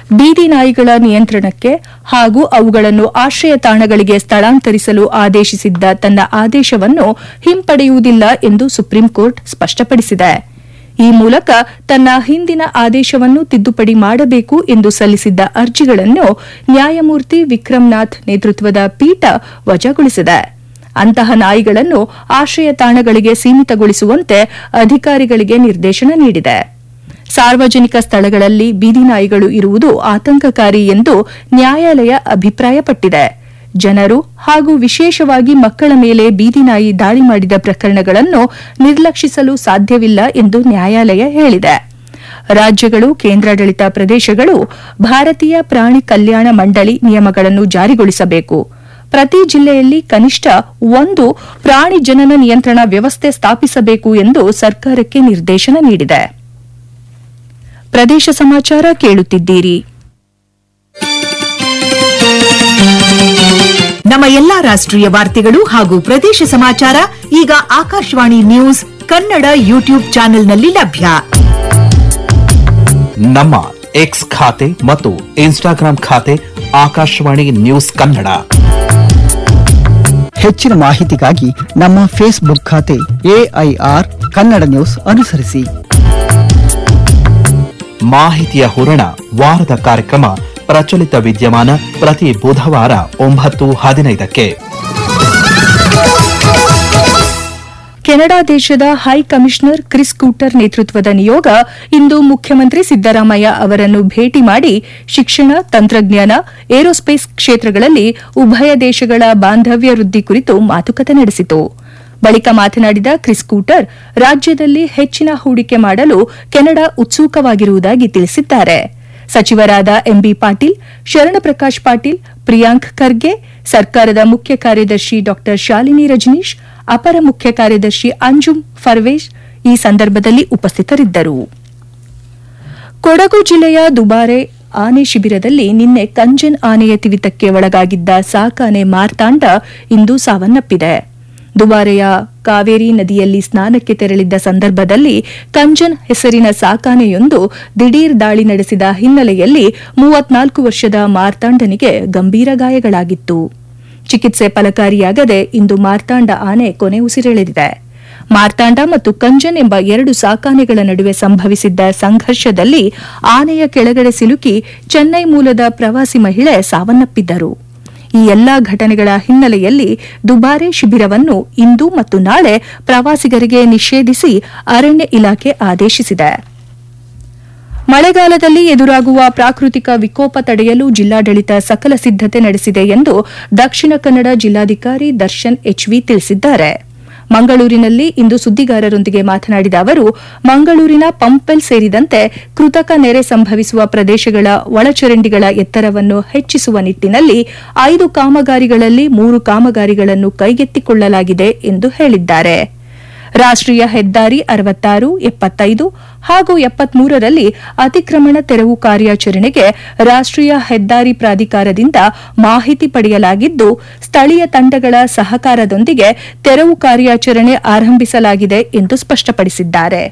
ಬೀದಿ ನಾಯಿಗಳ ನಿಯಂತ್ರಣಕ್ಕೆ ಹಾಗೂ ಅವುಗಳನ್ನು ಆಶ್ರಯ ತಾಣಗಳಿಗೆ ಸ್ಥಳಾಂತರಿಸಲು ಆದೇಶಿಸಿದ್ದ ತನ್ನ ಆದೇಶವನ್ನು ಹಿಂಪಡೆಯುವುದಿಲ್ಲ ಎಂದು ಸುಪ್ರೀಂಕೋರ್ಟ್ ಸ್ಪಷ್ಟಪಡಿಸಿದೆ ಈ ಮೂಲಕ ತನ್ನ ಹಿಂದಿನ ಆದೇಶವನ್ನು ತಿದ್ದುಪಡಿ ಮಾಡಬೇಕು ಎಂದು ಸಲ್ಲಿಸಿದ್ದ ಅರ್ಜಿಗಳನ್ನು ನ್ಯಾಯಮೂರ್ತಿ ವಿಕ್ರಮ್ನಾಥ್ ನೇತೃತ್ವದ ಪೀಠ ವಜಾಗೊಳಿಸಿದೆ ಅಂತಹ ನಾಯಿಗಳನ್ನು ಆಶ್ರಯ ತಾಣಗಳಿಗೆ ಸೀಮಿತಗೊಳಿಸುವಂತೆ ಅಧಿಕಾರಿಗಳಿಗೆ ನಿರ್ದೇಶನ ನೀಡಿದೆ ಸಾರ್ವಜನಿಕ ಸ್ಥಳಗಳಲ್ಲಿ ಬೀದಿ ನಾಯಿಗಳು ಇರುವುದು ಆತಂಕಕಾರಿ ಎಂದು ನ್ಯಾಯಾಲಯ ಅಭಿಪ್ರಾಯಪಟ್ಟಿದೆ ಜನರು ಹಾಗೂ ವಿಶೇಷವಾಗಿ ಮಕ್ಕಳ ಮೇಲೆ ಬೀದಿ ನಾಯಿ ದಾಳಿ ಮಾಡಿದ ಪ್ರಕರಣಗಳನ್ನು ನಿರ್ಲಕ್ಷಿಸಲು ಸಾಧ್ಯವಿಲ್ಲ ಎಂದು ನ್ಯಾಯಾಲಯ ಹೇಳಿದೆ ರಾಜ್ಯಗಳು ಕೇಂದ್ರಾಡಳಿತ ಪ್ರದೇಶಗಳು ಭಾರತೀಯ ಪ್ರಾಣಿ ಕಲ್ಯಾಣ ಮಂಡಳಿ ನಿಯಮಗಳನ್ನು ಜಾರಿಗೊಳಿಸಬೇಕು ಪ್ರತಿ ಜಿಲ್ಲೆಯಲ್ಲಿ ಕನಿಷ್ಠ ಒಂದು ಪ್ರಾಣಿ ಜನನ ನಿಯಂತ್ರಣ ವ್ಯವಸ್ಥೆ ಸ್ಥಾಪಿಸಬೇಕು ಎಂದು ಸರ್ಕಾರಕ್ಕೆ ನಿರ್ದೇಶನ ನೀಡಿದೆ ಪ್ರದೇಶ ಸಮಾಚಾರ ಕೇಳುತ್ತಿದ್ದೀರಿ ನಮ್ಮ ಎಲ್ಲಾ ರಾಷ್ಟ್ರೀಯ ವಾರ್ತೆಗಳು ಹಾಗೂ ಪ್ರದೇಶ ಸಮಾಚಾರ ಈಗ ಆಕಾಶವಾಣಿ ನ್ಯೂಸ್ ಕನ್ನಡ ಯೂಟ್ಯೂಬ್ ಚಾನೆಲ್ನಲ್ಲಿ ಲಭ್ಯ ನಮ್ಮ ಎಕ್ಸ್ ಖಾತೆ ಮತ್ತು ಇನ್ಸ್ಟಾಗ್ರಾಂ ಖಾತೆ ಆಕಾಶವಾಣಿ ನ್ಯೂಸ್ ಕನ್ನಡ ಹೆಚ್ಚಿನ ಮಾಹಿತಿಗಾಗಿ ನಮ್ಮ ಫೇಸ್ಬುಕ್ ಖಾತೆ ಎಐಆರ್ ಕನ್ನಡ ನ್ಯೂಸ್ ಅನುಸರಿಸಿ ಮಾಹಿತಿಯ ಹೂರಣ ವಾರದ ಕಾರ್ಯಕ್ರಮ ಪ್ರಚಲಿತ ವಿದ್ಯಮಾನ ಪ್ರತಿ ಬುಧವಾರ ಒಂಬತ್ತು ಹದಿನೈದಕ್ಕೆ ಕೆನಡಾ ದೇಶದ ಹೈ ಕಮಿಷನರ್ ಕ್ರಿಸ್ ಕೂಟರ್ ನೇತೃತ್ವದ ನಿಯೋಗ ಇಂದು ಮುಖ್ಯಮಂತ್ರಿ ಸಿದ್ದರಾಮಯ್ಯ ಅವರನ್ನು ಭೇಟಿ ಮಾಡಿ ಶಿಕ್ಷಣ ತಂತ್ರಜ್ಞಾನ ಏರೋಸ್ಪೇಸ್ ಕ್ಷೇತ್ರಗಳಲ್ಲಿ ಉಭಯ ದೇಶಗಳ ಬಾಂಧವ್ಯ ವೃದ್ಧಿ ಕುರಿತು ಮಾತುಕತೆ ನಡೆಸಿತು ಬಳಿಕ ಮಾತನಾಡಿದ ಕ್ರಿಸ್ ಕೂಟರ್ ರಾಜ್ಯದಲ್ಲಿ ಹೆಚ್ಚಿನ ಹೂಡಿಕೆ ಮಾಡಲು ಕೆನಡಾ ಉತ್ಸುಕವಾಗಿರುವುದಾಗಿ ತಿಳಿಸಿದ್ದಾರೆ ಸಚಿವರಾದ ಎಂಬಿ ಪಾಟೀಲ್ ಶರಣಪ್ರಕಾಶ್ ಪಾಟೀಲ್ ಪ್ರಿಯಾಂಕ್ ಖರ್ಗೆ ಸರ್ಕಾರದ ಮುಖ್ಯ ಕಾರ್ಯದರ್ಶಿ ಡಾ ಶಾಲಿನಿ ರಜನೀಶ್ ಅಪರ ಮುಖ್ಯ ಕಾರ್ಯದರ್ಶಿ ಅಂಜುಮ್ ಫರ್ವೇಶ್ ಈ ಸಂದರ್ಭದಲ್ಲಿ ಉಪಸ್ಥಿತರಿದ್ದರು ಕೊಡಗು ಜಿಲ್ಲೆಯ ದುಬಾರೆ ಆನೆ ಶಿಬಿರದಲ್ಲಿ ನಿನ್ನೆ ಕಂಜನ್ ಆನೆಯ ತಿವಿತಕ್ಕೆ ಒಳಗಾಗಿದ್ದ ಸಾಕಾನೆ ಮಾರ್ತಾಂಡ ಇಂದು ಸಾವನ್ನಪ್ಪಿದೆ ದುಬಾರೆಯ ಕಾವೇರಿ ನದಿಯಲ್ಲಿ ಸ್ನಾನಕ್ಕೆ ತೆರಳಿದ್ದ ಸಂದರ್ಭದಲ್ಲಿ ಕಂಜನ್ ಹೆಸರಿನ ಸಾಕಾನೆಯೊಂದು ದಿಢೀರ್ ದಾಳಿ ನಡೆಸಿದ ಹಿನ್ನೆಲೆಯಲ್ಲಿ ಮೂವತ್ನಾಲ್ಕು ವರ್ಷದ ಮಾರ್ತಾಂಡನಿಗೆ ಗಂಭೀರ ಗಾಯಗಳಾಗಿತ್ತು ಚಿಕಿತ್ಸೆ ಫಲಕಾರಿಯಾಗದೆ ಇಂದು ಮಾರ್ತಾಂಡ ಆನೆ ಕೊನೆ ಉಸಿರೆಳೆದಿದೆ ಮಾರ್ತಾಂಡ ಮತ್ತು ಕಂಜನ್ ಎಂಬ ಎರಡು ಸಾಕಾನೆಗಳ ನಡುವೆ ಸಂಭವಿಸಿದ್ದ ಸಂಘರ್ಷದಲ್ಲಿ ಆನೆಯ ಕೆಳಗಡೆ ಸಿಲುಕಿ ಚೆನ್ನೈ ಮೂಲದ ಪ್ರವಾಸಿ ಮಹಿಳೆ ಸಾವನ್ನಪ್ಪಿದ್ದರು ಈ ಎಲ್ಲಾ ಘಟನೆಗಳ ಹಿನ್ನೆಲೆಯಲ್ಲಿ ದುಬಾರೆ ಶಿಬಿರವನ್ನು ಇಂದು ಮತ್ತು ನಾಳೆ ಪ್ರವಾಸಿಗರಿಗೆ ನಿಷೇಧಿಸಿ ಅರಣ್ಯ ಇಲಾಖೆ ಆದೇಶಿಸಿದೆ ಮಳೆಗಾಲದಲ್ಲಿ ಎದುರಾಗುವ ಪ್ರಾಕೃತಿಕ ವಿಕೋಪ ತಡೆಯಲು ಜಿಲ್ಲಾಡಳಿತ ಸಕಲ ಸಿದ್ದತೆ ನಡೆಸಿದೆ ಎಂದು ದಕ್ಷಿಣ ಕನ್ನಡ ಜಿಲ್ಲಾಧಿಕಾರಿ ದರ್ಶನ್ ಎಚ್ವಿ ತಿಳಿಸಿದ್ದಾರೆ ಮಂಗಳೂರಿನಲ್ಲಿ ಇಂದು ಸುದ್ದಿಗಾರರೊಂದಿಗೆ ಮಾತನಾಡಿದ ಅವರು ಮಂಗಳೂರಿನ ಪಂಪೆಲ್ ಸೇರಿದಂತೆ ಕೃತಕ ನೆರೆ ಸಂಭವಿಸುವ ಪ್ರದೇಶಗಳ ಒಳಚರಂಡಿಗಳ ಎತ್ತರವನ್ನು ಹೆಚ್ಚಿಸುವ ನಿಟ್ಟಿನಲ್ಲಿ ಐದು ಕಾಮಗಾರಿಗಳಲ್ಲಿ ಮೂರು ಕಾಮಗಾರಿಗಳನ್ನು ಕೈಗೆತ್ತಿಕೊಳ್ಳಲಾಗಿದೆ ಎಂದು ಹೇಳಿದ್ದಾರೆ ರಾಷ್ಟೀಯ ಹೆದ್ದಾರಿ ಅರವತ್ತಾರು ಎಪ್ಪತ್ತೈದು ಹಾಗೂ ಎಪ್ಪತ್ಮೂರರಲ್ಲಿ ಅತಿಕ್ರಮಣ ತೆರವು ಕಾರ್ಯಾಚರಣೆಗೆ ರಾಷ್ಟೀಯ ಹೆದ್ದಾರಿ ಪ್ರಾಧಿಕಾರದಿಂದ ಮಾಹಿತಿ ಪಡೆಯಲಾಗಿದ್ದು ಸ್ಥಳೀಯ ತಂಡಗಳ ಸಹಕಾರದೊಂದಿಗೆ ತೆರವು ಕಾರ್ಯಾಚರಣೆ ಆರಂಭಿಸಲಾಗಿದೆ ಎಂದು ಸ್ಪಷ್ಟಪಡಿಸಿದ್ದಾರೆ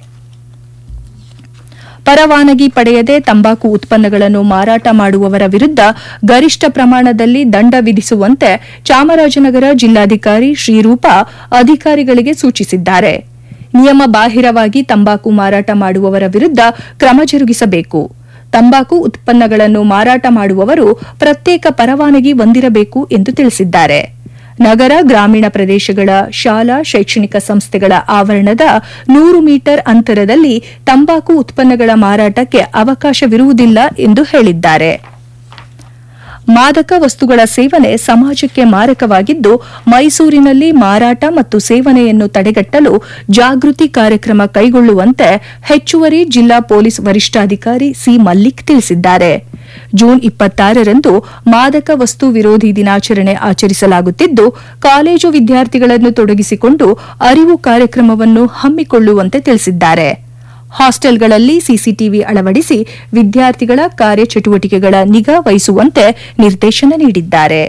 ಪರವಾನಗಿ ಪಡೆಯದೆ ತಂಬಾಕು ಉತ್ಪನ್ನಗಳನ್ನು ಮಾರಾಟ ಮಾಡುವವರ ವಿರುದ್ದ ಗರಿಷ್ಠ ಪ್ರಮಾಣದಲ್ಲಿ ದಂಡ ವಿಧಿಸುವಂತೆ ಚಾಮರಾಜನಗರ ಜಿಲ್ಲಾಧಿಕಾರಿ ಶ್ರೀರೂಪಾ ಅಧಿಕಾರಿಗಳಿಗೆ ಸೂಚಿಸಿದ್ದಾರೆ ನಿಯಮ ಬಾಹಿರವಾಗಿ ತಂಬಾಕು ಮಾರಾಟ ಮಾಡುವವರ ವಿರುದ್ದ ಕ್ರಮ ಜರುಗಿಸಬೇಕು ತಂಬಾಕು ಉತ್ಪನ್ನಗಳನ್ನು ಮಾರಾಟ ಮಾಡುವವರು ಪ್ರತ್ಯೇಕ ಪರವಾನಗಿ ಹೊಂದಿರಬೇಕು ಎಂದು ತಿಳಿಸಿದ್ದಾರೆ ನಗರ ಗ್ರಾಮೀಣ ಪ್ರದೇಶಗಳ ಶಾಲಾ ಶೈಕ್ಷಣಿಕ ಸಂಸ್ಥೆಗಳ ಆವರಣದ ನೂರು ಮೀಟರ್ ಅಂತರದಲ್ಲಿ ತಂಬಾಕು ಉತ್ಪನ್ನಗಳ ಮಾರಾಟಕ್ಕೆ ಅವಕಾಶವಿರುವುದಿಲ್ಲ ಎಂದು ಹೇಳಿದ್ದಾರೆ ಮಾದಕ ವಸ್ತುಗಳ ಸೇವನೆ ಸಮಾಜಕ್ಕೆ ಮಾರಕವಾಗಿದ್ದು ಮೈಸೂರಿನಲ್ಲಿ ಮಾರಾಟ ಮತ್ತು ಸೇವನೆಯನ್ನು ತಡೆಗಟ್ಟಲು ಜಾಗೃತಿ ಕಾರ್ಯಕ್ರಮ ಕೈಗೊಳ್ಳುವಂತೆ ಹೆಚ್ಚುವರಿ ಜಿಲ್ಲಾ ಪೊಲೀಸ್ ವರಿಷ್ಠಾಧಿಕಾರಿ ಸಿ ಮಲ್ಲಿಕ್ ತಿಳಿಸಿದ್ದಾರೆ ಜೂನ್ ಇಪ್ಪತ್ತಾರರಂದು ಮಾದಕ ವಸ್ತು ವಿರೋಧಿ ದಿನಾಚರಣೆ ಆಚರಿಸಲಾಗುತ್ತಿದ್ದು ಕಾಲೇಜು ವಿದ್ಯಾರ್ಥಿಗಳನ್ನು ತೊಡಗಿಸಿಕೊಂಡು ಅರಿವು ಕಾರ್ಯಕ್ರಮವನ್ನು ಹಮ್ಮಿಕೊಳ್ಳುವಂತೆ ತಿಳಿಸಿದ್ದಾರೆ ಹಾಸ್ಟೆಲ್ಗಳಲ್ಲಿ ಸಿಸಿಟಿವಿ ಅಳವಡಿಸಿ ವಿದ್ಯಾರ್ಥಿಗಳ ಕಾರ್ಯಚಟುವಟಿಕೆಗಳ ನಿಗಾ ವಹಿಸುವಂತೆ ನಿರ್ದೇಶನ ನೀಡಿದ್ದಾರೆ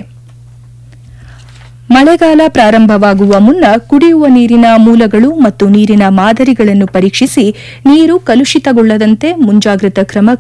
ಮಳೆಗಾಲ ಪ್ರಾರಂಭವಾಗುವ ಮುನ್ನ ಕುಡಿಯುವ ನೀರಿನ ಮೂಲಗಳು ಮತ್ತು ನೀರಿನ ಮಾದರಿಗಳನ್ನು ಪರೀಕ್ಷಿಸಿ ನೀರು ಕಲುಷಿತಗೊಳ್ಳದಂತೆ ಮುಂಜಾಗ್ರತಾ ಕ್ರಮ